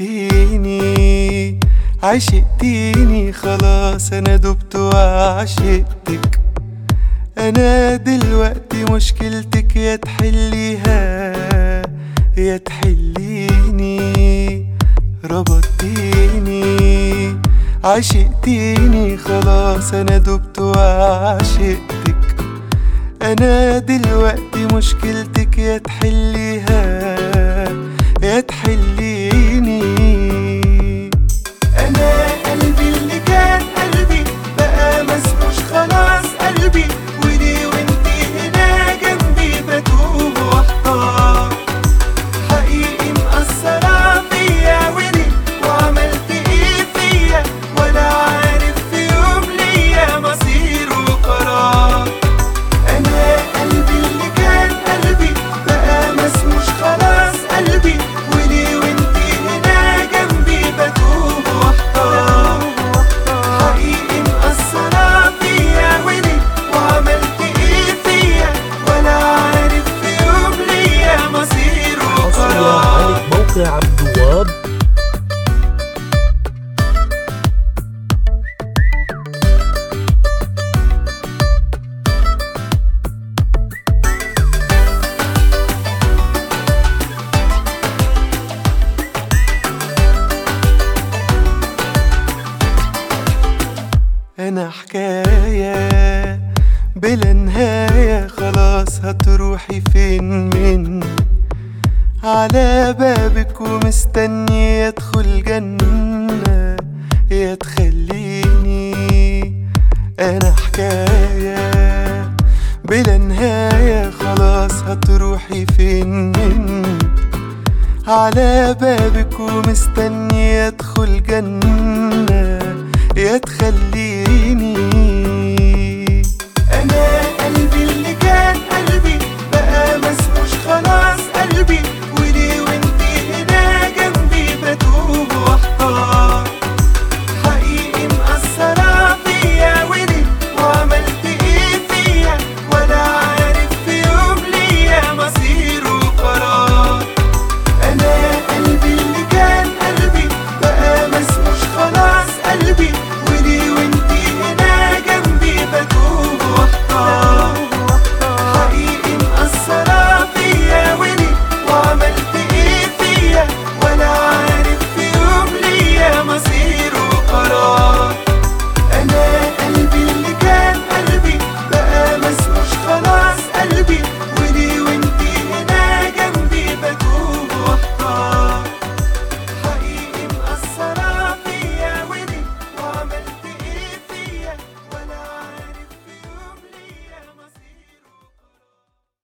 ربطتيني عشقتيني خلاص انا دبت وعشقتك انا دلوقتي مشكلتك يا تحليها يا تحليني ربطتيني عشقتيني خلاص انا دبت وعشقتك انا دلوقتي مشكلتك يا تحليها يا تحليني انا قلبي اللي كان قلبي بقى مسموش خلاص قلبي وليه وانتي هنا جنبي بتوه واحتار حقيقي مأثرة فيا وليه وعملت ايه فيا ولا عارف في يوم ليا مصير وقرار انا قلبي اللي كان قلبي بقى مسموش خلاص قلبي وليه وانتي هنا جنبي بتوه واحتار حقيقي مأثرة فيا وليه وعملت ايه فيا ولا عارف في يوم ليا مصير حصريا وقرار على موقع عبد الوهاب انا حكاية بلا نهاية خلاص هتروحي فين مني على بابك ومستني ادخل جنة يا تخليني انا حكاية بلا نهاية خلاص هتروحي فين مني على بابك ومستني ادخل جنة يا تخليني